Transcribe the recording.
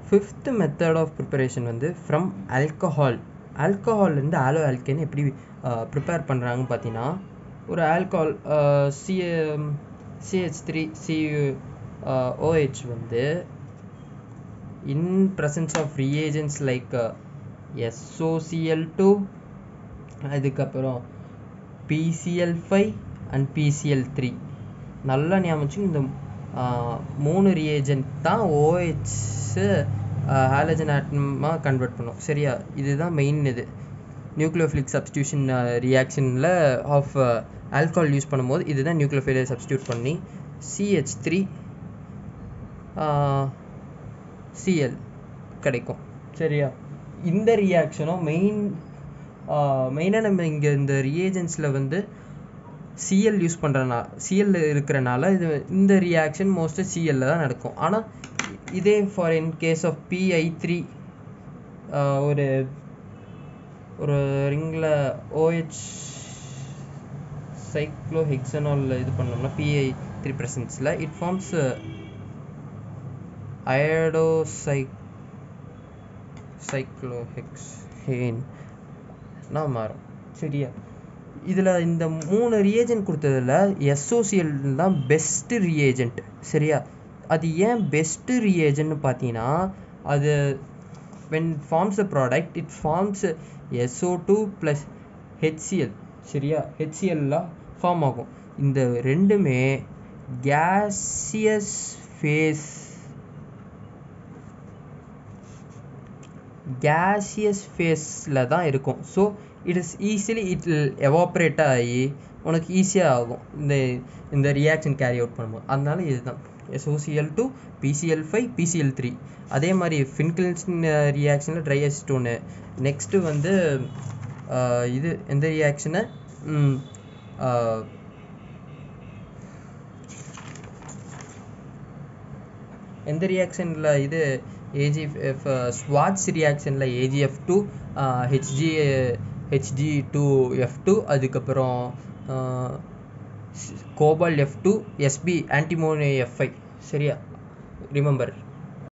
fifth method of preparation வந்து from alcohol ஆல்கஹால்லேருந்து haloalkane எப்படி ப்ரிப்பேர் பண்ணுறாங்கன்னு பார்த்தீங்கன்னா ஒரு alcohol C CH three C OH வந்து in presence of reagents like SOCl two அதுக்கப்புறம் PCl five and PCl three நல்லா ஞாபகம் இந்த மூணு ரியேஜென்ட் தான் ஓஹெச்சு ஹாலஜன் ஆட்டமாக கன்வெர்ட் பண்ணும் சரியா இதுதான் மெயின் இது நியூக்ளியோஃபிலிக் சப்ஸ்டியூஷன் ரியாக்ஷனில் ஆஃப் ஆல்கஹால் யூஸ் பண்ணும்போது இதுதான் நியூக்ளியோஃபிலை சப்ஸ்டியூட் பண்ணி சிஹெச் த்ரீ சிஎல் கிடைக்கும் சரியா இந்த ரியாக்ஷனும் மெயின் மெயினாக நம்ம இங்கே இந்த ரியேஜென்ஸில் வந்து சிஎல் யூஸ் பண்ணுறனால சிஎல் இருக்கிறனால இது இந்த ரியாக்ஷன் மோஸ்ட்டாக சிஎல்ல தான் நடக்கும் ஆனால் இதே for in case of PI three ஒரு ஒரு ரிங்கில் ஓஹெச் சைக்ளோ ஹெக்ஸனால் இது பண்ணோம்னா பிஐ த்ரீ ப்ரெசன்ஸில் இட் ஃபார்ம்ஸ் அயடோசைக் சைக்ளோஹெக்ஸேன் நான் மாறும் சரியா இதில் இந்த மூணு ரியேஜென்ட் கொடுத்ததில் எஸ்ஓசிஎல் தான் பெஸ்ட்டு ரியேஜென்ட் சரியா அது ஏன் பெஸ்ட்டு ரியேஜென்ட்னு பார்த்தீங்கன்னா அது when forms a product it forms SO two plus HCl சரியா ஹெச்சிஎல்லாம் ஃபார்ம் ஆகும் இந்த ரெண்டுமே கேசியஸ் ஃபேஸ் கேசியஸ் ஃபேஸில் தான் இருக்கும் so it is easily it evaporate ஆகி உனக்கு ஈஸியாக ஆகும் இந்த இந்த ரியாக்ஷன் கேரி அவுட் பண்ணும்போது அதனால இதுதான் SOCl two PCl five PCl three அதே மாதிரி ஃபின்கில்ஸ் ரியாக்ஷனில் ட்ரை அசிட்டோனு நெக்ஸ்ட்டு வந்து இது எந்த ரியாக்ஷனை எந்த ரியாக்ஷனில் இது ஏஜிஎஃப் ஸ்வாட்ச் ரியாக்ஷனில் AgF two Hg Hg two F two அதுக்கப்புறம் cobalt F two Sb antimony எஃப்ஐ சரியா ரிமெம்பர்